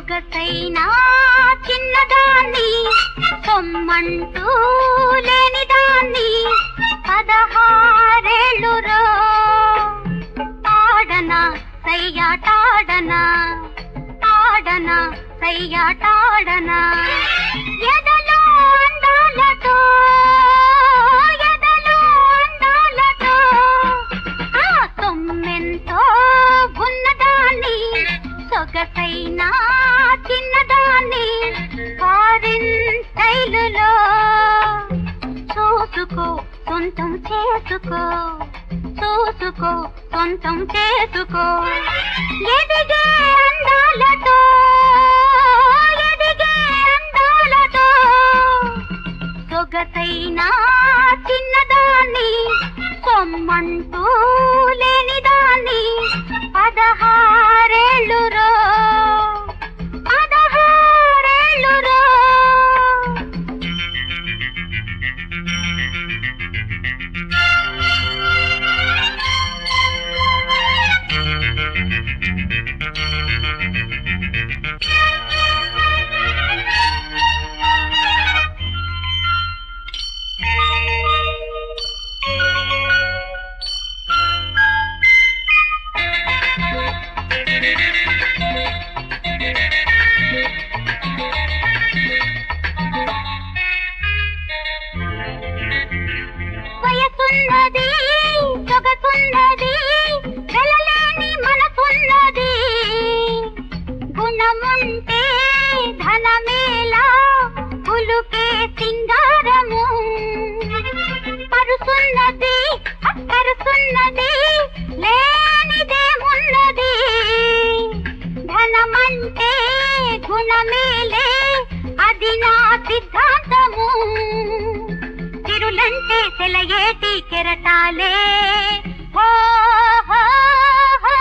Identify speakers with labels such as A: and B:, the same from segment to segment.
A: సొగసైనా చిన్నదాన్ని సొమ్మంటూ లేనిదాన్ని పదహారేళ్ళురో ఆడనా సయ్యాటాడనా ఆడనా సయ్యాటాడనా ఎదలో అందాలతో ఎదలో అందాలతో ఆ సొమ్మెంతో ఉన్నదాన్ని సొగసైన చిన్నదాన్ని ఫారిన్ స్టైలులో చూసుకో సొంతం చేసుకో చూసుకో సొంతం చేసుకో ఎదిగే అందాలతో ఎదిగే అందాలతో సొగసైన చిన్నదాన్ని సొమ్మంటూ లేనిదాన్ని పదహారేళ్ళురో పదహారేళ్ళురో వయసున్నది సొగసున్నది వెలలేని మనసున్నది గుణముంటే ధనమేలా పులుకే సింగారము పరుసున్నది అక్కరుసున్నది లేనిదేమున్నది ధనమంటే గుణమేలే అది నా సిద్ధాంతము తిరులంటే సెలయేటి కెరటాలే హో, హో, హో.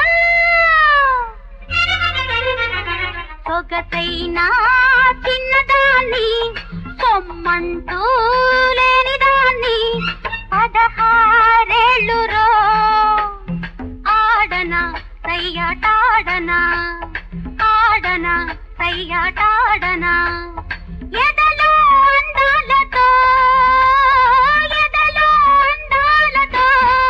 A: సొగసైన చిన్నదాన్ని సొమ్మంటూ లేనిదాన్ని పదహారేళ్ళురో ఆడనా సయ్యాటాడనా ఆడనా సయ్యాటాడనా ఎదలో అందాలతో ఎదలో అందాలతో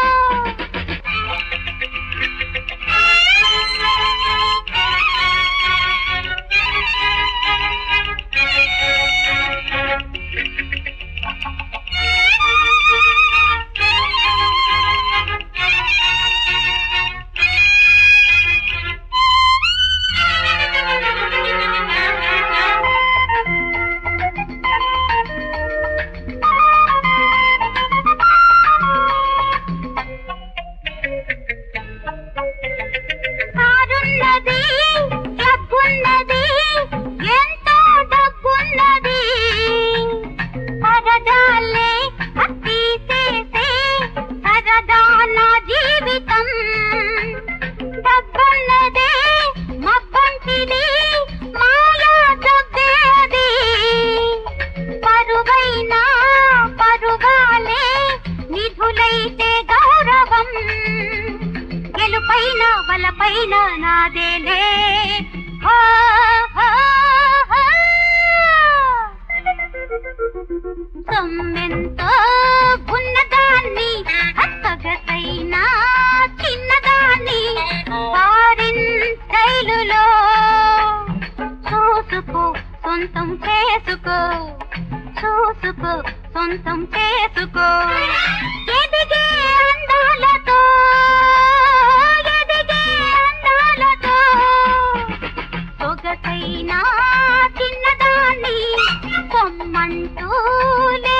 A: కారున్నది డబ్బున్నది ఎంతో డబ్బున్నది పరదాలే తీసేసే సరదా నా జీవితం డబ్బున్నదే మబ్బంటిది మాయా డబ్బే అది పరువైన పరువాలే నిధులైతే గౌరవం గెలుపైన వలపైన నాదేలే హో, హో, హో. సొమ్మెంతో ఉన్నదాన్ని హస్తగతైన చిన్నదాన్ని ఫారిన్ స్టైలులో చూసుకో సొంతం చేసుకో చూసుకో సొంతం చేసుకో ఎదిగే అందాలతో ఎదిగే అందాలతో సొగసైన చిన్నదాన్ని కొమ్మంటూ లే